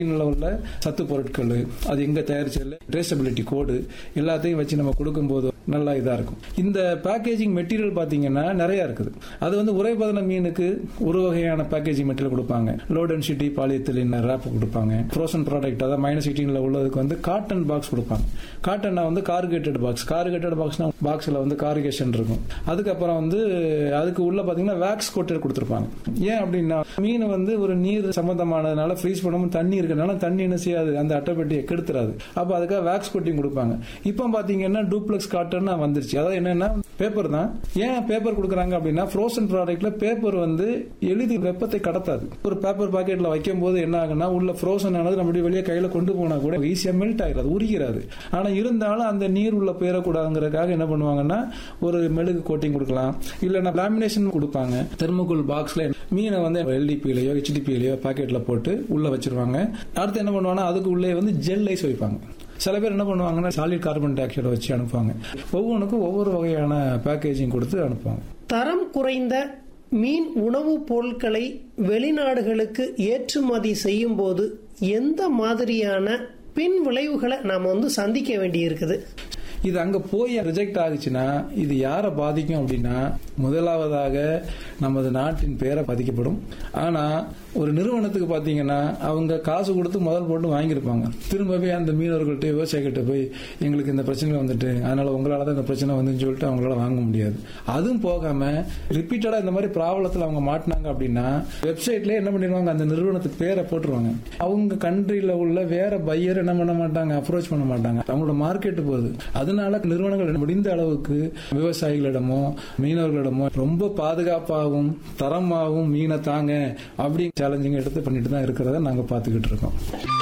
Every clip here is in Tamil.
இதுல உள்ள சத்து பொருட்கள் அது எங்க தயாரிச்சல ட்ரேசபிலிட்டி கோடு எல்லாத்தையும் வச்சு நம்ம கொடுக்கும்போது நல்லா இதா இருக்கும் இந்த பேக்கேஜிங் மெட்டீரியல் பாத்தீங்கன்னா நிறைய இருக்குது அது வந்து உரைபதன மீனுக்கு ஒரு வகையான பேக்கேஜிங் மெட்டீரியல் கொடுப்பாங்க லோ டென்சிட்டி பாலியத்திலின் ரேப் கொடுப்பாங்க ஃப்ரோசன் ப்ராடக்ட் அதாவது மைனஸ் எயிட்டீன்ல உள்ளதுக்கு வந்து காட்டன் பாக்ஸ் கொடுப்பாங்க காட்டன்னா வந்து கார்கேட்டட் பாக்ஸ் கார்கேட்டட் பாக்ஸ்னா பாக்ஸ்ல வந்து கார்கேஷன் இருக்கும் அதுக்கப்புறம் வந்து அதுக்கு உள்ள பாத்தீங்கன்னா வேக்ஸ் கோட்டட் கொடுத்துருப்பாங்க ஏன் அப்படின்னா மீன் வந்து ஒரு நீர் சம்பந்தமானதுனால ஃப்ரீஸ் பண்ணாம தண்ணி இருக்கனால தண்ணி என்ன செய்யாது அந்த அட்டைப்பெட்டியை கெடுத்துறாது அப்ப அதுக்காக வேக்ஸ் கோட்டிங் கொடுப்பாங்க இப்போ பாத்தீங்கன்னா டூப்ளெக்ஸ் காட்டன் வந்துருச்சு அதாவது என்னன்னா பேப்பர் தான் ஏன் பேப்பர் கொடுக்குறாங்க அப்படின்னா ஃப்ரோசன் ப்ராடக்ட்ல பேப்பர் வந்து எளிது வெப்பத்தை கடத்தாது ஒரு பேப்பர் பாக்கெட்ல வைக்கும் போது என்ன ஆகுன்னா உள்ள ஃப்ரோசன் ஆனது நம்மளுடைய வெளியே கையில கொண்டு போனா கூட ஈஸியா மெல்ட் ஆகிடாது உருகிறாது ஆனா இருந்தாலும் அந்த நீர் உள்ள போயிடக்கூடாதுங்கிறதுக்காக என்ன பண்ணுவாங்கன்னா ஒரு மெழுகு கோட்டிங் கொடுக்கலாம் இல்லைன்னா லேமினேஷன் கொடுப்பாங்க தெர்மோகுல் பாக்ஸ்ல மீனை வந்து எல்டிபிலையோ ஹெச்டிபிலையோ பாக்கெட்ல போட்டு உள்ள வச்சிருவாங்க அடுத்து என்ன பண்ணுவாங்கன்னா அதுக்கு உள்ளே வந்து ஜெல் ஐஸ் வைப்பாங்க சில பேர் என்ன பண்ணுவாங்கன்னா சாலிட் கார்பன் டை ஆக்சைடை வச்சு அனுப்புவாங்க ஒவ்வொன்றுக்கும் ஒவ்வொரு வகையான பேக்கேஜிங் கொடுத்து அனுப்புவாங்க தரம் குறைந்த மீன் உணவுப் பொருட்களை வெளிநாடுகளுக்கு ஏற்றுமதி செய்யும் போது எந்த மாதிரியான பின் விளைவுகளை நாம வந்து சந்திக்க வேண்டியிருக்குது இது அங்க போய் ரிஜெக்ட் ஆகுச்சுன்னா இது யாரை பாதிக்கும் அப்படின்னா முதலாவதாக நமது நாட்டின் பேரை பாதிக்கப்படும் ஆனா ஒரு நிறுவனத்துக்கு பாத்தீங்கன்னா அவங்க காசு கொடுத்து முதல் போட்டு வாங்கியிருப்பாங்க திரும்பவே அந்த மீனவர்கள்ட்ட விவசாயிகிட்ட போய் எங்களுக்கு இந்த பிரச்சனை வந்துட்டு அதனால உங்களால தான் இந்த பிரச்சனை வந்துன்னு சொல்லிட்டு அவங்களால வாங்க முடியாது அதுவும் போகாம ரிப்பீட்டடா இந்த மாதிரி ப்ராப்ளத்தில் அவங்க மாட்டினாங்க அப்படின்னா வெப்சைட்ல என்ன பண்ணிடுவாங்க அந்த நிறுவனத்துக்கு பேரை போட்டுருவாங்க அவங்க கண்ட்ரில உள்ள வேற பையர் என்ன பண்ண மாட்டாங்க அப்ரோச் பண்ண மாட்டாங்க அவங்களோட மார்க்கெட் போகுது அதனால நிறுவனங்கள் முடிந்த அளவுக்கு விவசாயிகளிடமோ மீனவர்களிடமோ ரொம்ப பாதுகாப்பாகவும் தரமாகவும் மீனை தாங்க அப்படி சேலஞ்சிங் எடுத்து பண்ணிட்டு தான் இருக்கிறத நாங்க பாத்துக்கிட்டு இருக்கோம்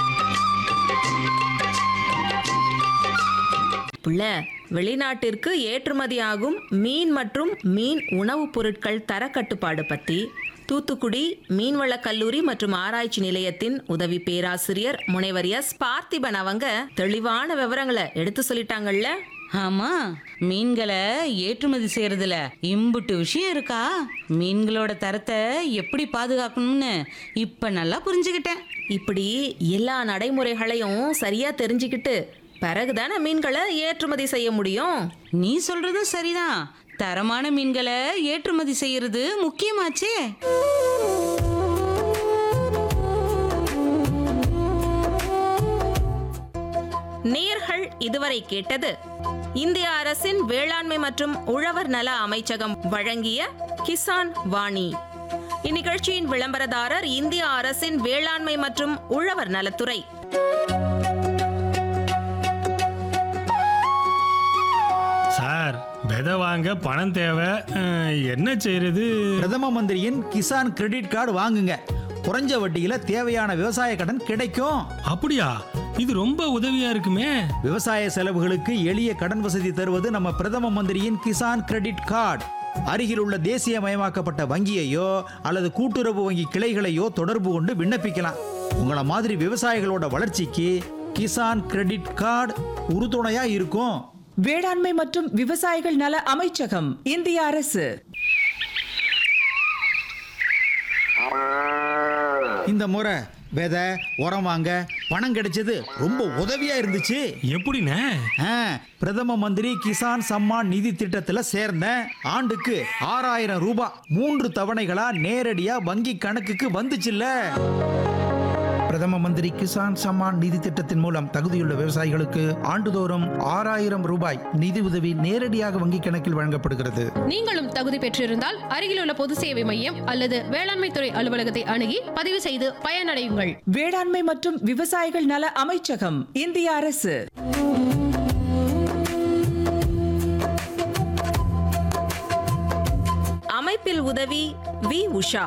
புள்ள வெளிநாட்டிற்கு ஏற்றுமதியாகும் மீன் மற்றும் மீன் உணவுப் பொருட்கள் தர கட்டுப்பாடு பத்தி தூத்துக்குடி மீன்வள கல்லூரி மற்றும் ஆராய்ச்சி நிலையத்தின் உதவி பேராசிரியர் முனைவர் எஸ் பார்த்திபன் அவங்க தெளிவான விவரங்களை எடுத்து சொல்லிட்டாங்கல்ல ஆமா மீன்களை ஏற்றுமதி செய்யறதுல இம்புட்டு விஷயம் இருக்கா மீன்களோட தரத்தை எப்படி பாதுகாக்கணும்னு இப்ப நல்லா புரிஞ்சுக்கிட்டேன் இப்படி எல்லா நடைமுறைகளையும் சரியா தெரிஞ்சுக்கிட்டு பிறகுதானே மீன்களை ஏற்றுமதி செய்ய முடியும் நீ சொல்றதும் சரிதான் தரமான மீன்களை ஏற்றுமதி செய்யறது முக்கியமாச்சே நேர்கள் இதுவரை கேட்டது இந்திய அரசின் வேளாண்மை மற்றும் உழவர் நல அமைச்சகம் வழங்கிய கிசான் வாணி இந்நிகழ்ச்சியின் விளம்பரதாரர் இந்திய அரசின் வேளாண்மை மற்றும் உழவர் நலத்துறை சார் விதை வாங்க பணம் தேவை அஹ், என்ன செய்யறது பிரதம மந்திரியின் கிசான் கிரெடிட் கார்டு வாங்குங்க குறைஞ்ச வட்டியில தேவையான விவசாய கடன் கிடைக்கும் அப்படியா இது ரொம்ப உதவியா இருக்குமே விவசாய செலவுகளுக்கு எளிய கடன் வசதி தருவது நம்ம பிரதம மந்திரியின் கிசான் கிரெடிட் கார்டு அருகில் உள்ள தேசியமயமாக்கப்பட்ட வங்கியையோ அல்லது கூட்டுறவு வங்கி கிளைகளையோ தொடர்பு கொண்டு விண்ணப்பிக்கலாம் உங்கள மாதிரி விவசாயிகளோட வளர்ச்சிக்கு கிசான் கிரெடிட் கார்டு உறுதுணையா இருக்கும் வேளாண்மை மற்றும் விவசாயிகள் நல அமைச்சகம் இந்திய அரசு இந்த முறை விதை உரம் வாங்க பணம் கிடைச்சது ரொம்ப உதவியா இருந்துச்சு எப்படிண்ணே ஆ, பிரதம மந்திரி கிசான் சம்மான் நிதி திட்டத்துல சேர்ந்தேன் ஆண்டுக்கு ஆறாயிரம் ரூபாய் மூன்று தவணைகளா நேரடியா வங்கி கணக்குக்கு வந்துச்சுல்ல பிரதம மந்திரி கிசான் சம்மான் நிதி திட்டத்தின் மூலம் தகுதியுள்ள விவசாயிகளுக்கு ஆண்டுதோறும் ஆறாயிரம் ரூபாய் நிதி உதவி நேரடியாக வங்கிக் கணக்கில் வழங்கப்படுகிறது நீங்களும் தகுதி பெற்றிருந்தால் அருகிலுள்ள பொது சேவை மையம் அல்லது வேளாண்மை துறை அலுவலகத்தை அணுகி பதிவு செய்து பயனடையுங்கள் வேளாண்மை மற்றும் விவசாயிகள் நல அமைச்சகம் இந்திய அரசு அமைப்பில் உதவி வி உஷா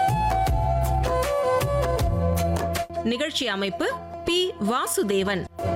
நிகழ்ச்சி அமைப்பு பி வாசுதேவன்